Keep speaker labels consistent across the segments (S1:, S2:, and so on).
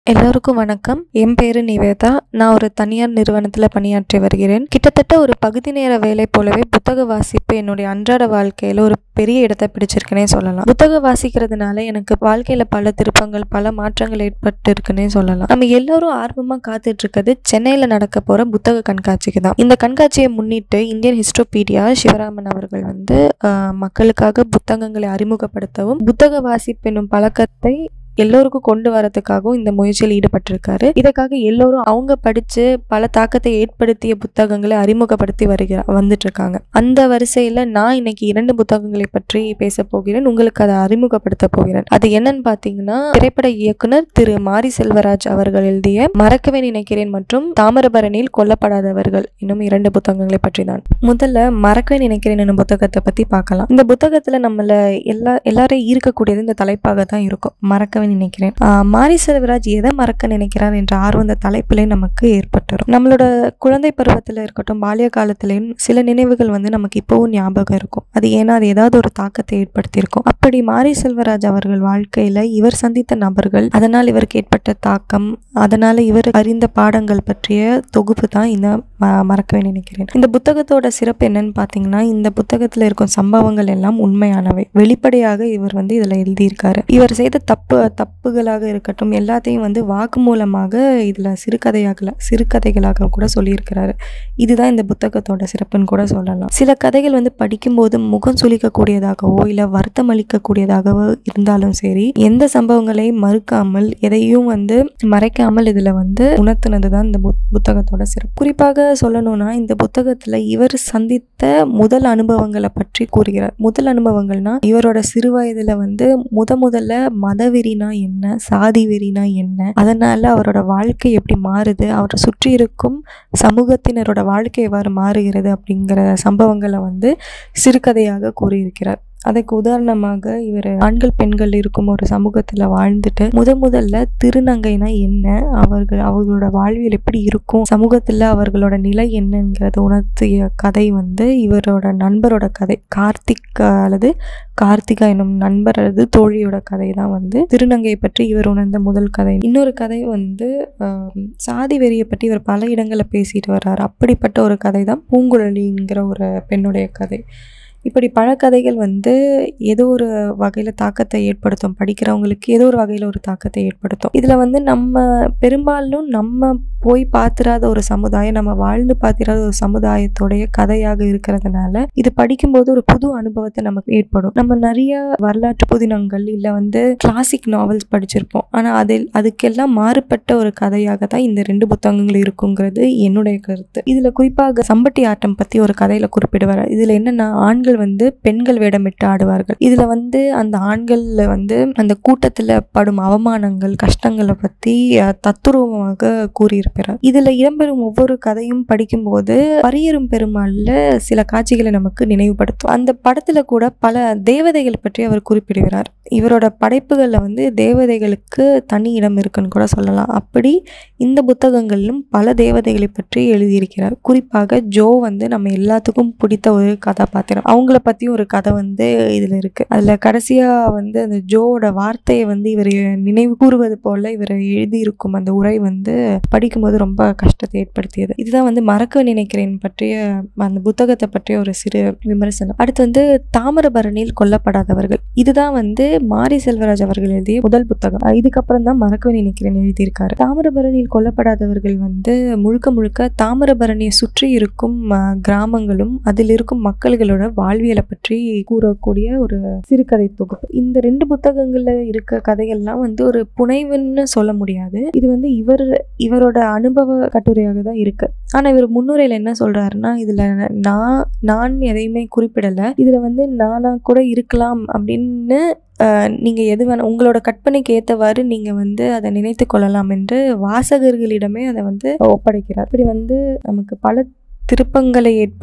S1: எல்லோருக்கும் வணக்கம் என் பேரு நிவேதா நான் ஒரு தனியார் நிறுவனத்தில் பணியாற்றி வருகிறேன் கிட்டத்தட்ட ஒரு பகுதி நேர வேலை போலவே புத்தக வாசிப்பு என்னுடைய அன்றாட வாழ்க்கையில் ஒரு பெரிய இடத்தை பிடிச்சிருக்குன்னே சொல்லலாம் புத்தகம் வாசிக்கிறதுனால எனக்கு வாழ்க்கையில் பல திருப்பங்கள் பல மாற்றங்கள் ஏற்பட்டு இருக்குன்னே சொல்லலாம் நம்ம எல்லோரும் ஆர்வமாக காத்துட்டு இருக்கிறது சென்னையில் நடக்க போகிற புத்தக கண்காட்சிக்கு தான் இந்த கண்காட்சியை முன்னிட்டு இந்தியன் ஹிஸ்டோபீடியா சிவராமன் அவர்கள் வந்து ஆஹ், மக்களுக்காக புத்தகங்களை அறிமுகப்படுத்தவும் புத்தக வாசிப்பு என்னும் பழக்கத்தை எல்லோருக்கும் கொண்டு வரதுக்காகவும் இந்த முயற்சியில் ஈடுபட்டிருக்காரு இதற்காக எல்லோரும் அவங்க படித்து பல தாக்கத்தை ஏற்படுத்திய புத்தகங்களை அறிமுகப்படுத்தி வருகிற வந்துட்டு இருக்காங்க அந்த வரிசையில் நான் இன்னைக்கு இரண்டு புத்தகங்களை பற்றி பேச போகிறேன் உங்களுக்கு அதை அறிமுகப்படுத்த போகிறேன் அது என்னன்னு பார்த்தீங்கன்னா திரைப்பட இயக்குனர் திரு மாரி செல்வராஜ் அவர்கள் எழுதிய மறக்கவே நினைக்கிறேன் மற்றும் தாமிரபரணியில் கொல்லப்படாதவர்கள் இன்னும் இரண்டு புத்தகங்களை பற்றி தான் முதல்ல மறக்கவே நினைக்கிறேன் என்னும் புத்தகத்தை பற்றி பார்க்கலாம் இந்த புத்தகத்தில் நம்மள எல்லா எல்லாரையும் ஈர்க்கக்கூடியது இந்த தலைப்பாக தான் இருக்கும் மறக்கவே நினைக்கிறேன் ஆஹ் மாரி செல்வராஜ் எதை மறக்க நினைக்கிறார் என்ற ஆர்வம் இந்த தலைப்பிலே நமக்கு ஏற்பட்டுரும் நம்மளோட குழந்தை பருவத்தில் இருக்கட்டும் பால்ய காலத்திலையும் சில நினைவுகள் வந்து நமக்கு இப்போவும் ஞாபகம் இருக்கும் அது ஏன்னா அது ஏதாவது ஒரு தாக்கத்தை ஏற்படுத்தியிருக்கும் அப்படி மாரி செல்வராஜ் அவர்கள் வாழ்க்கையில இவர் சந்தித்த நபர்கள் அதனால் இவருக்கு ஏற்பட்ட தாக்கம் அதனால இவர் அறிந்த பாடங்கள் பற்றிய தொகுப்பு தான் இந்த ம- மறக்கவே நினைக்கிறேன் இந்த புத்தகத்தோட சிறப்பு என்னன்னு பார்த்தீங்கன்னா இந்த புத்தகத்தில் இருக்கும் சம்பவங்கள் எல்லாம் உண்மையானவை வெளிப்படையாக இவர் வந்து இதில் எழுதியிருக்காரு இவர் செய்த தப்பு தப்புகளாக இருக்கட்டும் எல்லாத்தையும் வந்து வாக்கு மூலமாக இதில் சிறுகதையாக சிறுகதைகளாக கூட சொல்லியிருக்கிறாரு இதுதான் இந்த புத்தகத்தோட சிறப்புன்னு கூட சொல்லலாம் சில கதைகள் வந்து படிக்கும்போது முகம் சுளிக்கக்கூடியதாகவோ இல்லை வருத்தம் அளிக்கக்கூடியதாகவோ இருந்தாலும் சரி எந்த சம்பவங்களை மறுக்காமல் எதையும் வந்து மறைக்காமல் இதில் வந்து உணர்த்தினது தான் இந்த புத்- புத்தகத்தோட சிறப்பு குறிப்பாக சொல்லணும்னா இந்த புத்தகத்தில் இவர் சந்தித்த முதல் அனுபவங்களை பற்றி கூறுகிறார் முதல் அனுபவங்கள்னா இவரோட சிறு வயதுல வந்து முத முதல்ல மதவெறினா என்ன சாதி வெறினா என்ன அதனால அவரோட வாழ்க்கை எப்படி மாறுது அவரை சுற்றி இருக்கும் சமூகத்தினரோட வாழ்க்கை எவ்வாறு மாறுகிறது அப்படிங்கிற சம்பவங்களை வந்து சிறுகதையாக கூறியிருக்கிறார் அதுக்கு உதாரணமாக இவர் ஆண்கள் பெண்கள் இருக்கும் ஒரு சமூகத்தில் வாழ்ந்துட்டு முத முதல்ல திருநங்கைனா என்ன அவர்கள் அவர்களோட வாழ்வியல் எப்படி இருக்கும் சமூகத்தில் அவர்களோட நிலை என்னங்கிறத உணர்த்திய கதை வந்து இவரோட நண்பரோட கதை கார்த்திக் அல்லது கார்த்திகா என்னும் நண்பர் அல்லது தோழியோட கதை தான் வந்து திருநங்கையை பற்றி இவர் உணர்ந்த முதல் கதை இன்னொரு கதை வந்து ஆம், சாதி வெறியை பற்றி இவர் பல இடங்களில் பேசிட்டு வர்றாரு அப்படிப்பட்ட ஒரு கதை தான் பூங்குழலிங்கிற ஒரு பெண்ணுடைய கதை இப்படி பல கதைகள் வந்து ஏதோ ஒரு வகையில் தாக்கத்தை ஏற்படுத்தும் படிக்கிறவங்களுக்கு ஏதோ ஒரு வகையில் ஒரு தாக்கத்தை ஏற்படுத்தும் இதில் வந்து நம்ம பெரும்பாலும் நம்ம போய் பார்த்திராத ஒரு சமுதாயம் நம்ம வாழ்ந்து பார்த்திராத ஒரு சமுதாயத்தோடைய கதையாக இருக்கிறதுனால இது படிக்கும்போது ஒரு புது அனுபவத்தை நமக்கு ஏற்படும் நம்ம நிறைய வரலாற்று புதினங்கள் இல்லை வந்து கிளாசிக் நாவல்ஸ் படிச்சிருப்போம் ஆனால் அதில் அதுக்கெல்லாம் மாறுபட்ட ஒரு கதையாக தான் இந்த ரெண்டு புத்தகங்கள் இருக்குங்கிறது என்னுடைய கருத்து இதில் குறிப்பாக சம்பட்டி ஆட்டம் பற்றி ஒரு கதையில் குறிப்பிடுவார் இதில் என்னன்னா ஆண்கள் வந்து பெண்கள் வேடமிட்டு ஆடுவார்கள் இதில் வந்து அந்த ஆண்களில் வந்து அந்த கூட்டத்தில் படும் அவமானங்கள் கஷ்டங்களை பற்றி அஹ், தத்துரூபமாக கூறியிருக்கிறார் இதில் இடம்பெறும் ஒவ்வொரு கதையும் படிக்கும்போது பரியரும் பெருமாள்ல சில காட்சிகளை நமக்கு நினைவுபடுத்தும் அந்த படத்தில் கூட பல தேவதைகள் பற்றி அவர் குறிப்பிடுகிறார் இவரோட படைப்புகளில் வந்து தேவதைகளுக்கு தனி இடம் இருக்குன்னு கூட சொல்லலாம் அப்படி இந்த புத்தகங்களிலும் பல தேவதைகளை பற்றி எழுதியிருக்கிறார் குறிப்பாக ஜோ வந்து நம்ம எல்லாத்துக்கும் பிடித்த ஒரு கதாபாத்திரம் அவங்கள பற்றி ஒரு கதை வந்து இதில் இருக்குது அதில் கடைசியாக வந்து அந்த ஜோவோட வார்த்தையை வந்து இவர் நினைவு கூறுவது போல இவர் எழுதியிருக்கும் அந்த உரை வந்து படிக்கும்போது ரொம்ப கஷ்டத்தை ஏற்படுத்தியது இதுதான் வந்து மறக்க நினைக்கிறேன் பற்றிய அந்த புத்தகத்தை பற்றிய ஒரு சிறு விமர்சனம் அடுத்து வந்து தாமிரபரணியில் கொல்லப்படாதவர்கள் இதுதான் வந்து மாரி செல்வராஜ் அவர்கள் எழுதிய முதல் புத்தகம் அஹ் இதுக்கப்புறம் தான் மறக்க நினைக்கிறேன் எழுதியிருக்காரு தாமிரபரணியில் கொல்லப்படாதவர்கள் வந்து முழுக்க முழுக்க தாமிரபரணியை சுற்றி இருக்கும் அஹ், கிராமங்களும் அதில் இருக்கும் மக்கள்களோட வாழ்வியலை பற்றி கூறக்கூடிய ஒரு சிறுகதை தொகுப்பு இந்த ரெண்டு புத்தகங்கள்ல இருக்க கதைகள்லாம் வந்து ஒரு புனைவுன்னு சொல்ல முடியாது இது வந்து இவர் இவரோட அனுபவ கட்டுரையாக தான் இருக்கு ஆனா இவர் முன்னுரையில என்ன சொல்றாருன்னா இதுல நான் நான் எதையுமே குறிப்பிடல இதுல வந்து நானா கூட இருக்கலாம் அப்படின்னு அஹ், நீங்க எது வேணா உங்களோட கற்பனைக்கு ஏத்தவாறு நீங்க வந்து அதை நினைத்து கொள்ளலாம் என்று வாசகர்களிடமே அதை வந்து ஒப்படைக்கிறார் இப்படி வந்து நமக்கு பல திருப்பங்களை ஏற்படுத்த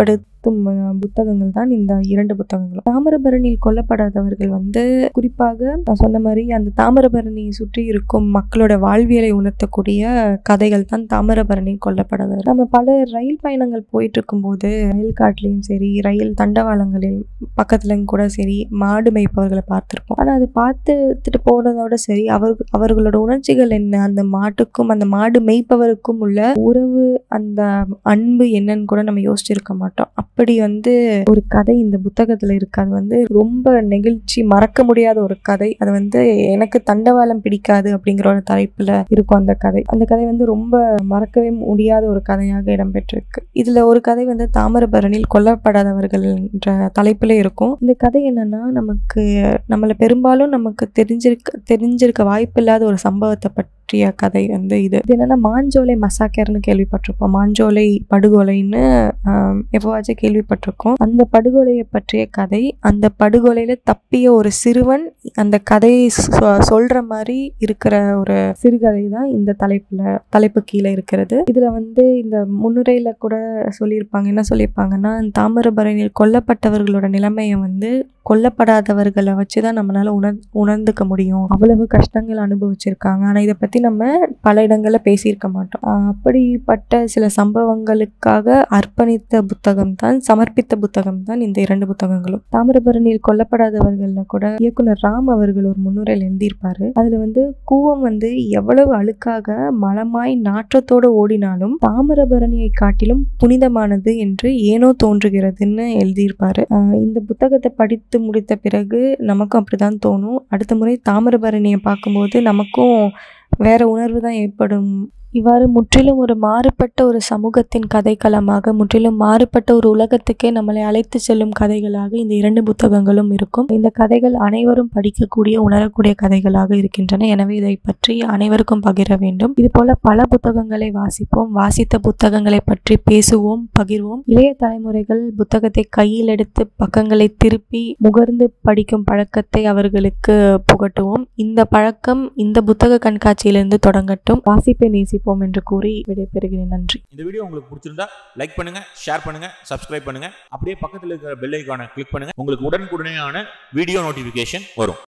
S1: உணர்த்தும் அஹ், புத்தகங்கள் தான் இந்த இரண்டு புத்தகங்களும் தாமிரபரணியில் கொல்லப்படாதவர்கள் வந்து குறிப்பாக நான் சொன்ன மாதிரி அந்த தாமிரபரணியை சுற்றி இருக்கும் மக்களோட வாழ்வியலை உணர்த்தக்கூடிய கதைகள் தான் தாமிரபரணியில் கொல்லப்படாதவர் நம்ம பல ரயில் பயணங்கள் போயிட்டு இருக்கும்போது ரயில் காட்டுலையும் சரி ரயில் தண்டவாளங்களில் பக்கத்துலயும் கூட சரி மாடு மேய்ப்பவர்களை பார்த்துருப்போம் ஆனால் அது பார்த்துட்டு போனதோட சரி அவர் அவர்களோட உணர்ச்சிகள் என்ன அந்த மாட்டுக்கும் அந்த மாடு மேய்ப்பவருக்கும் உள்ள உறவு அந்த அன்பு என்னன்னு கூட நம்ம யோசிச்சிருக்க மாட்டோம் அப்படி வந்து ஒரு கதை இந்த புத்தகத்துல இருக்கு அது வந்து ரொம்ப நெகிழ்ச்சி மறக்க முடியாத ஒரு கதை அது வந்து எனக்கு தண்டவாளம் பிடிக்காது அப்படிங்கிற ஒரு தலைப்புல இருக்கும் அந்த கதை அந்த கதை வந்து ரொம்ப மறக்கவே முடியாத ஒரு கதையாக இடம்பெற்றிருக்கு இதுல ஒரு கதை வந்து தாமிரபரணியில் கொல்லப்படாதவர்கள் என்ற தலைப்புல இருக்கும் இந்த கதை என்னன்னா நமக்கு நம்மளை பெரும்பாலும் நமக்கு தெரிஞ்சிருக்க தெரிஞ்சிருக்க வாய்ப்பில்லாத ஒரு சம்பவத்தை பற்றிய கதை வந்து இது இது என்னன்னா மாஞ்சோலை மசாக்கர்னு கேள்விப்பட்டிருப்போம் மாஞ்சோலை படுகொலைன்னு ஆம், எப்போவாச்சும் கேள்விப்பட்டிருக்கோம் அந்த படுகொலையை பற்றிய கதை அந்த படுகொலையில தப்பிய ஒரு சிறுவன் அந்த கதையை சொ- சொல்ற மாதிரி இருக்கிற ஒரு சிறுகதை தான் இந்த தலைப்புல தலைப்பு கீழே இருக்கிறது இதுல வந்து இந்த முன்னுரையில கூட சொல்லியிருப்பாங்க என்ன சொல்லியிருப்பாங்கன்னா தாமிரபரணியில் கொல்லப்பட்டவர்களோட நிலைமையை வந்து கொல்லப்படாதவர்களை வச்சு தான் நம்மளால உணர் உணர்ந்துக்க முடியும் அவ்வளவு கஷ்டங்கள் அனுபவிச்சிருக்காங்க ஆனால் இதை பற்றி நம்ம பல இடங்களில் பேசியிருக்க மாட்டோம் ஆஹ் அப்படிப்பட்ட சில சம்பவங்களுக்காக அர்ப்பணித்த புத்தகம் தான் சமர்ப்பித்த புத்தகம் தான் இந்த இரண்டு புத்தகங்களும் தாமிரபரணியில் கொல்லப்படாதவர்களில் கூட இயக்குனர் ராம் அவர்கள் ஒரு முன்னுரையில் எழுதியிருப்பாரு அதில் வந்து கூவம் வந்து எவ்வளவு அழுக்காக மலமாய் நாற்றத்தோடு ஓடினாலும் தாமிரபரணியை காட்டிலும் புனிதமானது என்று ஏனோ தோன்றுகிறதுன்னு எழுதியிருப்பாரு ஆஹ் இந்த புத்தகத்தை படித்து முடித்த பிறகு நமக்கும் அப்படிதான் தோணும் அடுத்த முறை தாமிரபரணியை பார்க்கும்போது நமக்கும் வேற உணர்வு தான் ஏற்படும் இவ்வாறு முற்றிலும் ஒரு மாறுபட்ட ஒரு சமூகத்தின் கதைக்களமாக முற்றிலும் மாறுபட்ட ஒரு உலகத்துக்கே நம்மளை அழைத்து செல்லும் கதைகளாக இந்த இரண்டு புத்தகங்களும் இருக்கும் இந்த கதைகள் அனைவரும் படிக்கக்கூடிய உணரக்கூடிய கதைகளாக இருக்கின்றன எனவே இதை பற்றி அனைவருக்கும் பகிர வேண்டும் இது போல பல புத்தகங்களை வாசிப்போம் வாசித்த புத்தகங்களை பற்றி பேசுவோம் பகிர்வோம் இளைய தலைமுறைகள் புத்தகத்தை கையில் எடுத்து பக்கங்களை திருப்பி முகர்ந்து படிக்கும் பழக்கத்தை அவர்களுக்கு புகட்டுவோம் இந்த பழக்கம் இந்த புத்தக கண்காட்சியிலிருந்து தொடங்கட்டும் வாசிப்பை நேசிப்போம் என்று கூறி விடைபெறுகிறேன் நன்றி
S2: இந்த வீடியோ உங்களுக்கு பிடிச்சிருந்தா லைக் பண்ணுங்க ஷேர் பண்ணுங்க சப்ஸ்கிரைப் பண்ணுங்க அப்படியே பக்கத்தில் இருக்கிற பெல் ஐக்கானை கிளிக் பண்ணுங்க உங்களுக்கு உடனுக்குடனேயான வீடியோ நோட்டிஃபிகேஷன் வரும்